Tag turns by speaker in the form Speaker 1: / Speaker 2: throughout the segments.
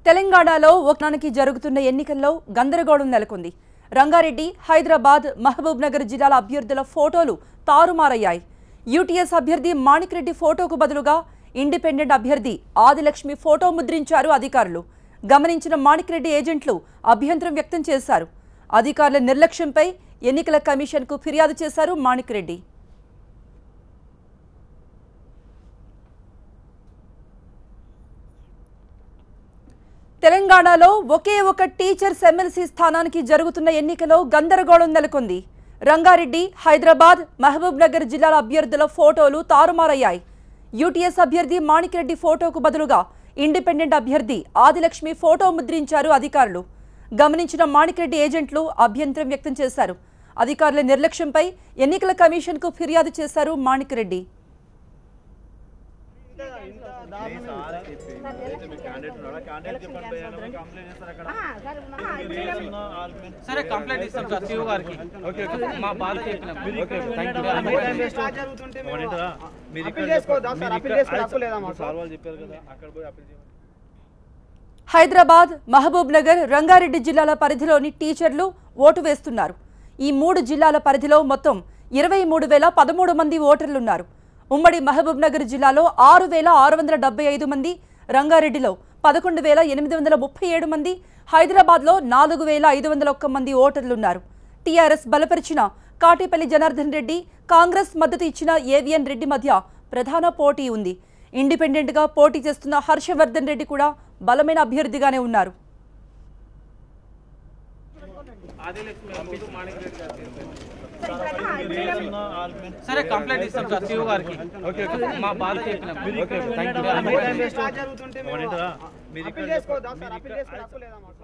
Speaker 1: తెలంగాణలో ఒకనానికి జరుగుతున్న ఎన్నికల్లో గందరగోళం నెలకొంది రంగారెడ్డి హైదరాబాద్ మహబూబ్ నగర్ జిల్లాల అభ్యర్థుల ఫోటోలు తారుమారయ్యాయి యూటీఎస్ అభ్యర్థి మాణిక్ రెడ్డి ఫోటోకు బదులుగా ఇండిపెండెంట్ అభ్యర్థి ఆదిలక్ష్మి ఫోటో ముద్రించారు అధికారులు గమనించిన మాణిక్ రెడ్డి ఏజెంట్లు అభ్యంతరం వ్యక్తం చేశారు అధికారుల నిర్లక్ష్యంపై ఎన్నికల కమిషన్కు ఫిర్యాదు చేశారు మాణిక్ రెడ్డి తెలంగాణలో ఒకే ఒక టీచర్స్ ఎమ్మెల్సీ స్థానానికి జరుగుతున్న ఎన్నికలో గందరగోళం నెలకొంది రంగారెడ్డి హైదరాబాద్ మహబూబ్ నగర్ జిల్లాల అభ్యర్థుల ఫోటోలు తారుమారయ్యాయి యూటీఎస్ అభ్యర్థి మాణిక్రెడ్డి ఫోటోకు బదులుగా ఇండిపెండెంట్ అభ్యర్థి ఆదిలక్ష్మి ఫోటో ముద్రించారు అధికారులు గమనించిన మాణిక్రెడ్డి ఏజెంట్లు అభ్యంతరం వ్యక్తం చేశారు అధికారుల నిర్లక్ష్యంపై ఎన్నికల కమిషన్కు ఫిర్యాదు చేశారు మాణిక్రెడ్డి
Speaker 2: సరే కంప్లైంట్ ఇస్తాం సార్ సిఓ గారికి మా బాధ చెప్పినాం ఓకే థ్యాంక్ యూ
Speaker 3: అప్పీల్ చేసుకోవద్దా సార్ అప్పీల్ చేసుకో హక్కు లేదా మాకు
Speaker 1: హైదరాబాద్ మహబూబ్ నగర్ రంగారెడ్డి జిల్లాల పరిధిలోని టీచర్లు ఓటు వేస్తున్నారు ఈ మూడు జిల్లాల పరిధిలో మొత్తం ఇరవై మూడు వేల పదమూడు మంది ఓటర్లున్నారు ఉమ్మడి మహబూబ్ నగర్ జిల్లాలో ఆరు వేల ఆరు వందల డెబ్బై ఐదు మంది రంగారెడ్డిలో పదకొండు వేల ఎనిమిది వందల ముప్పై ఏడు మంది హైదరాబాద్లో నాలుగు వేల ఐదు వందల ఒక్క మంది ఓటర్లున్నారు టీఆర్ఎస్ బలపరిచిన కాటేపల్లి జనార్దన్ రెడ్డి కాంగ్రెస్ మద్దతు ఇచ్చిన ఏవిఎన్ రెడ్డి మధ్య ప్రధాన పోటీ ఉంది ఇండిపెండెంట్గా పోటీ చేస్తున్న హర్షవర్ధన్ రెడ్డి కూడా బలమైన అభ్యర్థిగానే ఉన్నారు
Speaker 2: సరే కంప్లైంట్ ఇస్తాం సార్ సిఓ గారికి మా బాధ చెప్పినాం ఓకే థ్యాంక్ యూ
Speaker 3: స్టార్ట్ జరుగుతుంటే మేము అప్పీల్ చేసుకోవద్దా సార్ అప్పీల్ చేసుకో హక్కు లేదా మాకు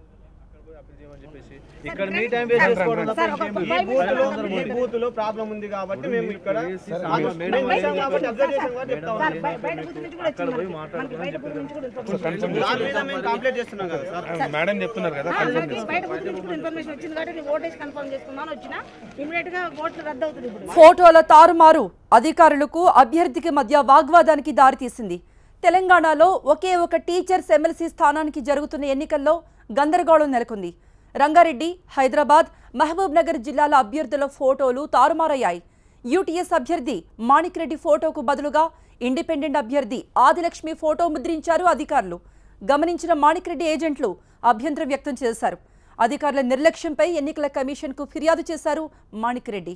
Speaker 4: ఇక్కడ మీ టైం వేస్ట్ చేసుకోవడం తప్ప
Speaker 3: ఈ బూత్ లో ఈ బూత్ లో ప్రాబ్లం ఉంది కాబట్టి మేము ఇక్కడ మేము చేసాం కాబట్టి అబ్జర్వ్ చేసాం కాబట్టి చెప్తా ఉన్నాం
Speaker 5: బయట గుర్తు నుంచి కూడా వచ్చింది మనకి. మనకి బయట గుర్తు నుంచి కూడా ఇన్ఫర్మేషన్
Speaker 3: దాని మీద మేము కంప్లైంట్ చేస్తున్నాం కదా సార్
Speaker 4: మేడం చెప్తున్నారు కదా
Speaker 5: ఆ, నాకు బయట గుర్తు నుంచి కూడా ఇన్ఫర్మేషన్ వచ్చింది కాబట్టి నేను ఓటేజ్ కన్ఫర్మ్ చేసుకున్నాను వచ్చిన ఇమీడియట్ గా ఓట్లు రద్దు అవుతుంది ఇప్పుడు
Speaker 1: ఫోటోల తారుమారు అధికారులకు అభ్యర్థికి మధ్య వాగ్వాదానికి దారితీసింది తెలంగాణలో ఒకే ఒక టీచర్స్ ఎమ్మెల్సీ స్థానానికి జరుగుతున్న ఎన్నికల్లో గందరగోళం నెలకొంది రంగారెడ్డి హైదరాబాద్ మహబూబ్ నగర్ జిల్లాల అభ్యర్థుల ఫోటోలు తారుమారయ్యాయి యూటీఎస్ అభ్యర్థి మాణిక్ రెడ్డి ఫోటోకు బదులుగా ఇండిపెండెంట్ అభ్యర్థి ఆదిలక్ష్మి ఫోటో ముద్రించారు అధికారులు గమనించిన మాణిక్ రెడ్డి ఏజెంట్లు అభ్యంతరం వ్యక్తం చేశారు అధికారుల నిర్లక్ష్యంపై ఎన్నికల కమిషన్కు ఫిర్యాదు చేశారు మాణిక్ రెడ్డి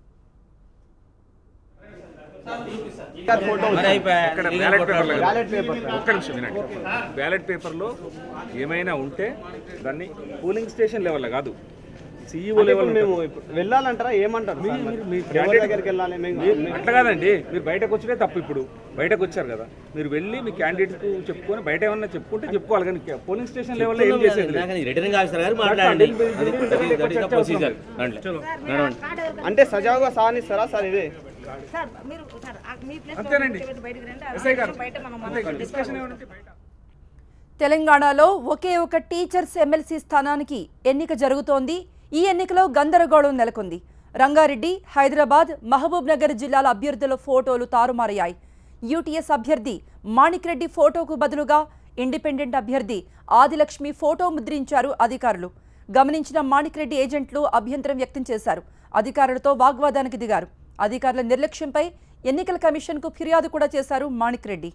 Speaker 6: ఇక్కడ బ్యాలెట్ పేపర్లో కదా.
Speaker 3: బ్యాలెట్ పేపర్
Speaker 6: ఒక్క నిమిషం వినండి బ్యాలెట్ పేపర్లో ఏమైనా ఉంటే దాన్ని పోలింగ్ స్టేషన్ లెవెల్లో కాదు సీఈఓ లెవెల్
Speaker 3: మేము ఇప్పుడు వెళ్ళాలంటారా ఏమంటారు సార్ మరి?
Speaker 6: మీ
Speaker 3: ఎవరి
Speaker 6: candidate-
Speaker 3: దగ్గరికి వెళ్ళాలి మేము
Speaker 6: మీరు అట్లా కాదండి మీరు బయటకు వచ్చే తప్పు ఇప్పుడు బయటకు వచ్చారు కదా మీరు వెళ్ళి మీ క్యాండిడేట్ చెప్పుకొని బయట ఏమన్నా చెప్పుకుంటే చెప్పుకోవాలి కానీ పోలింగ్ స్టేషన్ లెవెల్లో ఏం చేసేది లేదు.
Speaker 7: రిటర్నింగ్ ఆఫీసర్ గారు మాట్లాడండి అది దట్ ఈస్ ద ప్రొసీజర్ దాంట్లో నడవండి
Speaker 5: కార్డు ఎవరు-
Speaker 3: అంటే సజావుగా సానిస్తారా సార్ ఇది
Speaker 5: సార్ మీరు సార్ ఆ మీ ప్లేస్ లో
Speaker 6: అంతేనండి.
Speaker 5: కూర్చోబెట్టి బయటికి రండి ఆ
Speaker 6: ఎస్ఐ గారు.
Speaker 5: బయట మనం
Speaker 6: అంతే
Speaker 5: మనం
Speaker 6: డిస్కషన్ ఏమైనా ఉంటే బయట
Speaker 1: తెలంగాణలో ఒకే ఒక టీచర్స్ ఎమ్మెల్సీ స్థానానికి ఎన్నిక జరుగుతోంది ఈ ఎన్నికలో గందరగోళం నెలకొంది రంగారెడ్డి హైదరాబాద్ మహబూబ్ నగర్ జిల్లాల అభ్యర్థుల ఫోటోలు తారుమారయ్యాయి యూటీఎస్ అభ్యర్థి మాణిక్ రెడ్డి ఫోటోకు బదులుగా ఇండిపెండెంట్ అభ్యర్థి ఆదిలక్ష్మి ఫోటో ముద్రించారు అధికారులు గమనించిన మాణిక్ రెడ్డి ఏజెంట్లు అభ్యంతరం వ్యక్తం చేశారు అధికారులతో వాగ్వాదానికి దిగారు అధికారుల నిర్లక్ష్యంపై ఎన్నికల కమిషన్కు ఫిర్యాదు కూడా చేశారు మాణిక్ రెడ్డి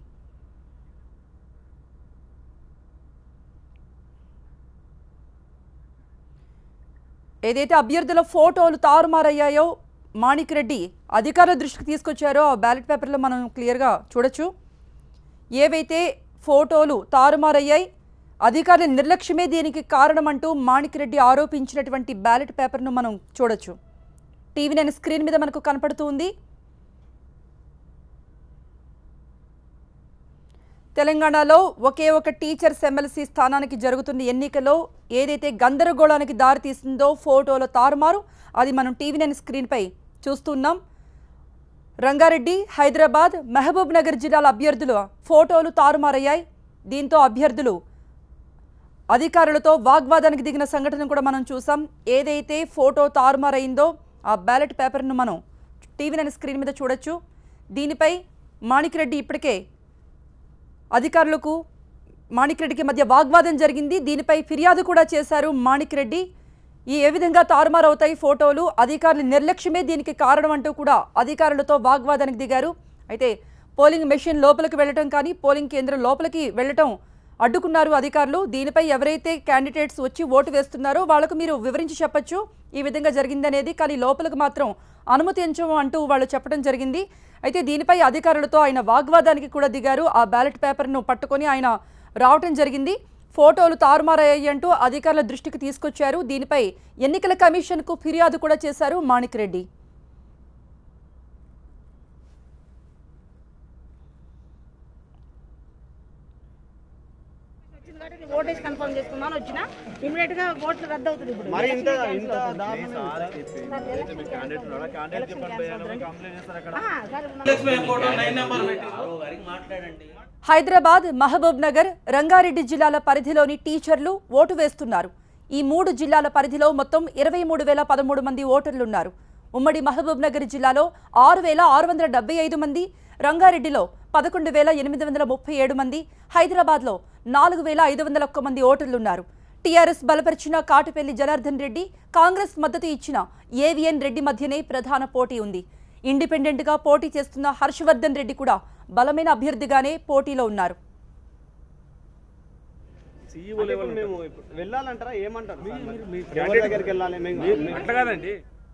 Speaker 1: ఏదైతే అభ్యర్థుల ఫోటోలు తారుమారయ్యాయో మాణిక్ రెడ్డి అధికారుల దృష్టికి తీసుకొచ్చారో ఆ బ్యాలెట్ పేపర్లో మనం క్లియర్గా చూడొచ్చు ఏవైతే ఫోటోలు తారుమారయ్యాయి అధికారుల నిర్లక్ష్యమే దీనికి కారణమంటూ మాణిక్ రెడ్డి ఆరోపించినటువంటి బ్యాలెట్ పేపర్ను మనం చూడొచ్చు టీవీ నేను స్క్రీన్ మీద మనకు కనపడుతూ ఉంది తెలంగాణలో ఒకే ఒక టీచర్స్ ఎమ్మెల్సీ స్థానానికి జరుగుతున్న ఎన్నికలో ఏదైతే గందరగోళానికి దారితీసిందో ఫోటోల తారుమారు అది మనం టీవీ నైన్ స్క్రీన్పై చూస్తున్నాం రంగారెడ్డి హైదరాబాద్ మహబూబ్ నగర్ జిల్లాల అభ్యర్థుల ఫోటోలు తారుమారయ్యాయి దీంతో అభ్యర్థులు అధికారులతో వాగ్వాదానికి దిగిన సంఘటన కూడా మనం చూసాం ఏదైతే ఫోటో తారుమారైందో ఆ బ్యాలెట్ పేపర్ను మనం టీవీ నైన్ స్క్రీన్ మీద చూడొచ్చు దీనిపై మాణిక్ రెడ్డి ఇప్పటికే అధికారులకు మాణిక్ రెడ్డికి మధ్య వాగ్వాదం జరిగింది దీనిపై ఫిర్యాదు కూడా చేశారు మాణిక్ రెడ్డి ఈ ఏ విధంగా తారుమారవుతాయి ఫోటోలు అధికారుల నిర్లక్ష్యమే దీనికి కారణం అంటూ కూడా అధికారులతో వాగ్వాదానికి దిగారు అయితే పోలింగ్ మెషిన్ లోపలికి వెళ్ళటం కానీ పోలింగ్ కేంద్రం లోపలికి వెళ్ళటం అడ్డుకున్నారు అధికారులు దీనిపై ఎవరైతే క్యాండిడేట్స్ వచ్చి ఓటు వేస్తున్నారో వాళ్లకు మీరు వివరించి చెప్పొచ్చు ఈ విధంగా జరిగిందనేది కానీ లోపలికి మాత్రం అనుమతించము అంటూ వాళ్ళు చెప్పడం జరిగింది అయితే దీనిపై అధికారులతో ఆయన వాగ్వాదానికి కూడా దిగారు ఆ బ్యాలెట్ పేపర్ను పట్టుకొని ఆయన రావటం జరిగింది ఫోటోలు తారుమారయ్యాయి అంటూ అధికారుల దృష్టికి తీసుకొచ్చారు దీనిపై ఎన్నికల కమిషన్కు ఫిర్యాదు కూడా చేశారు మాణిక్ రెడ్డి
Speaker 5: వచ్చింది కాబట్టి నేను ఓటేజ్ కన్ఫర్మ్ చేసుకుందామని వచ్చిన ఇమీడియట్ గా ఓట్లు రద్దు అవుతుంది ఇప్పుడు
Speaker 3: మరి ఇంత ఇంత దారుణం
Speaker 5: ఆ, సరే ఉన్న-
Speaker 2: లక్ష్మి ఫోటో నైన్ నెంబర్ పెట్టి
Speaker 1: హైదరాబాద్ మహబూబ్ నగర్ రంగారెడ్డి జిల్లాల పరిధిలోని టీచర్లు ఓటు వేస్తున్నారు ఈ మూడు జిల్లాల పరిధిలో మొత్తం ఇరవై మూడు వేల పదమూడు మంది ఓటర్లున్నారు ఉమ్మడి మహబూబ్ నగర్ జిల్లాలో ఆరు వేల ఆరు వందల డెబ్బై ఐదు మంది రంగారెడ్డిలో పదకొండు వేల ఎనిమిది వందల ముప్పై ఏడు మంది హైదరాబాద్లో నాలుగు వేల ఐదు వందల ఒక్క మంది ఓటర్లున్నారు టీఆర్ఎస్ బలపరిచిన కాటుపల్లి జనార్దన్ రెడ్డి కాంగ్రెస్ మద్దతు ఇచ్చిన ఏవిఎన్ రెడ్డి మధ్యనే ప్రధాన పోటీ ఉంది ఇండిపెండెంట్గా పోటీ చేస్తున్న హర్షవర్ధన్ రెడ్డి కూడా బలమైన అభ్యర్థిగానే పోటీలో ఉన్నారు
Speaker 3: అంటే ఇప్పుడు మేము ఇప్పుడు వెళ్ళాలంటారా ఏమంటారు సార్ మరి?
Speaker 6: మీ
Speaker 3: ఎవరి
Speaker 6: candidate-
Speaker 3: దగ్గరికి వెళ్ళాలి మేము మేము-
Speaker 6: అట్లా కాదండి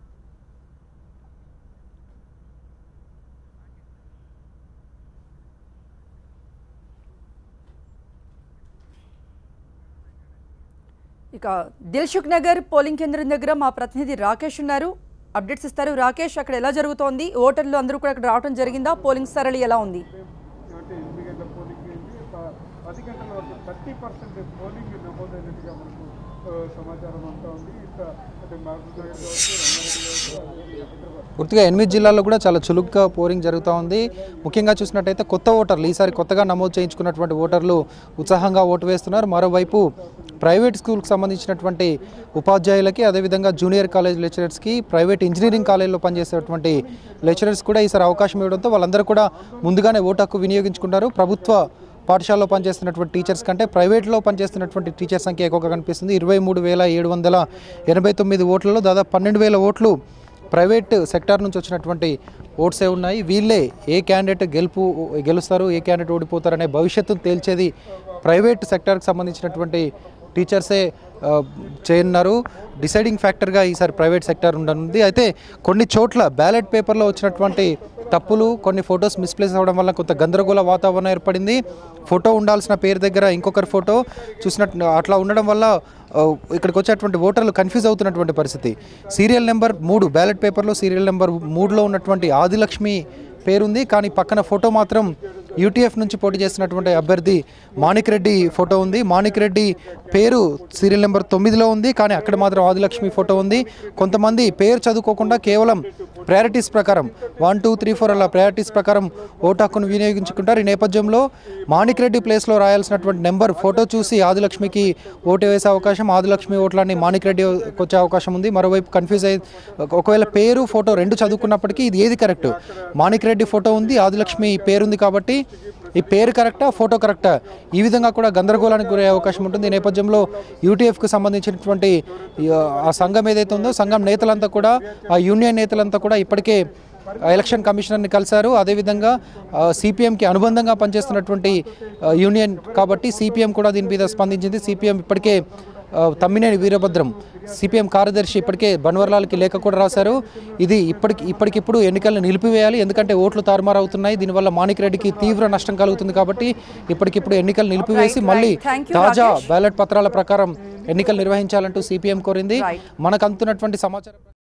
Speaker 1: ఇక దిల్సుఖ్ నగర్ పోలింగ్ కేంద్రం దగ్గర మా ప్రతినిధి రాకేష్ ఉన్నారు అప్డేట్స్ ఇస్తారు రాకేష్ అక్కడ ఎలా జరుగుతోంది ఓటర్లు అందరూ కూడా అక్కడ రావడం జరిగిందా పోలింగ్ సరళి ఎలా ఉంది
Speaker 8: అంటే ఎనిమిది గంటల పోలింగ్ అయింది ఒక పది గంటల వరకు థర్టీ పర్సెంట్ పోలింగ్ నమోదైనట్టుగా మనకు ఆ, సమాచారం అంతా ఉంది ఇంకా అంటే మహబూబ్ నగర్ కావచ్చు రంగారెడ్డి కావచ్చు అలాగే హైదరాబాద్
Speaker 9: పూర్తిగా ఎనిమిది జిల్లాల్లో కూడా చాలా చురుగ్గా పోలింగ్ జరుగుతూ ఉంది ముఖ్యంగా చూసినట్టయితే కొత్త ఓటర్లు ఈసారి కొత్తగా నమోదు చేయించుకున్నటువంటి ఓటర్లు ఉత్సాహంగా ఓటు వేస్తున్నారు మరోవైపు ప్రైవేట్ స్కూల్కి సంబంధించినటువంటి ఉపాధ్యాయులకి అదేవిధంగా జూనియర్ కాలేజ్ లెక్చరర్స్కి ప్రైవేట్ ఇంజనీరింగ్ కాలేజీలో పనిచేసేటువంటి లెక్చరర్స్ కూడా ఈసారి అవకాశం ఇవ్వడంతో వాళ్ళందరూ కూడా ముందుగానే ఓటు హక్కు వినియోగించుకున్నారు ప్రభుత్వ పాఠశాలలో పనిచేస్తున్నటువంటి టీచర్స్ కంటే ప్రైవేట్లో పనిచేస్తున్నటువంటి టీచర్ సంఖ్య ఎక్కువగా కనిపిస్తుంది ఇరవై మూడు వేల ఏడు వందల ఎనభై తొమ్మిది ఓట్లలో దాదాపు పన్నెండు వేల ఓట్లు ప్రైవేట్ సెక్టార్ నుంచి వచ్చినటువంటి ఓట్సే ఉన్నాయి వీళ్ళే ఏ క్యాండిడేట్ గెలుపు గెలుస్తారు ఏ క్యాండిడేట్ ఓడిపోతారనే భవిష్యత్తును తేల్చేది ప్రైవేట్ సెక్టార్కి సంబంధించినటువంటి టీచర్సే ఆ, చేయనున్నారు డిసైడింగ్ ఫ్యాక్టర్గా ఈసారి ప్రైవేట్ సెక్టార్ ఉండనుంది అయితే కొన్ని చోట్ల బ్యాలెట్ పేపర్లో వచ్చినటువంటి తప్పులు కొన్ని ఫొటోస్ మిస్ప్లేస్ అవ్వడం వల్ల కొంత గందరగోళ వాతావరణం ఏర్పడింది ఫోటో ఉండాల్సిన పేరు దగ్గర ఇంకొకరి ఫోటో చూసినట్టు అట్లా ఉండడం వల్ల ఆ, ఇక్కడికి వచ్చేటువంటి ఓటర్లు కన్ఫ్యూజ్ అవుతున్నటువంటి పరిస్థితి సీరియల్ నెంబర్ మూడు బ్యాలెట్ పేపర్లో సీరియల్ నెంబర్ మూడులో ఉన్నటువంటి ఆదిలక్ష్మి పేరుంది కానీ పక్కన ఫోటో మాత్రం యూటీఎఫ్ నుంచి పోటీ చేస్తున్నటువంటి అభ్యర్థి మాణిక్ రెడ్డి ఫోటో ఉంది మాణిక్ రెడ్డి పేరు సీరియల్ నెంబర్ తొమ్మిదిలో ఉంది కానీ అక్కడ మాత్రం ఆదిలక్ష్మి ఫోటో ఉంది కొంతమంది పేరు చదువుకోకుండా కేవలం ప్రయారిటీస్ ప్రకారం వన్ టూ త్రీ ఫోర్ అలా ప్రయారిటీస్ ప్రకారం ఓటు హక్కును వినియోగించుకుంటారు ఈ నేపథ్యంలో మాణిక్ రెడ్డి ప్లేస్లో రాయాల్సినటువంటి నెంబర్ ఫోటో చూసి ఆదిలక్ష్మికి ఓటు వేసే అవకాశం ఆదిలక్ష్మి ఓట్లన్నీ మాణిక్ రెడ్డి వచ్చే అవకాశం ఉంది మరోవైపు కన్ఫ్యూజ్ అయ్యి ఒకవేళ పేరు ఫోటో రెండు చదువుకున్నప్పటికీ ఇది ఏది కరెక్ట్ మాణిక్ రెడ్డి ఫోటో ఉంది ఆదిలక్ష్మి పేరు ఉంది కాబట్టి ఈ పేరు కరెక్టా ఫోటో కరెక్టా ఈ విధంగా కూడా గందరగోళానికి గురయ్యే అవకాశం ఉంటుంది ఈ నేపథ్యంలో యూటీఎఫ్కి సంబంధించినటువంటి ఈ, ఆ సంఘం ఏదైతే ఉందో సంఘం నేతలంతా కూడా ఆ యూనియన్ నేతలంతా కూడా ఇప్పటికే ఎలక్షన్ కమిషనర్ని కలిశారు అదేవిధంగా సిపిఎంకి అనుబంధంగా పనిచేస్తున్నటువంటి ఆ, యూనియన్ కాబట్టి సిపిఎం కూడా దీని మీద స్పందించింది సిపిఎం ఇప్పటికే ఆ, తమ్మినేని వీరభద్రం సిపిఎం కార్యదర్శి ఇప్పటికే బన్వర్లాల్కి లేఖ కూడా రాశారు ఇది ఇప్పటికి ఇప్పటికిప్పుడు ఎన్నికలను నిలిపివేయాలి ఎందుకంటే ఓట్లు తారుమారవుతున్నాయి దీనివల్ల మాణిక్ రెడ్డికి తీవ్ర నష్టం కలుగుతుంది కాబట్టి ఇప్పటికిప్పుడు ఎన్నికలు నిలిపివేసి
Speaker 1: Right,
Speaker 9: మళ్ళీ
Speaker 1: right. Thank you,
Speaker 9: తాజా
Speaker 1: రాకేష్.
Speaker 9: బ్యాలెట్ పత్రాల ప్రకారం ఎన్నికలు నిర్వహించాలంటూ సిపిఎం కోరింది
Speaker 1: Right.
Speaker 9: మనకు అందుతున్నటువంటి సమాచారం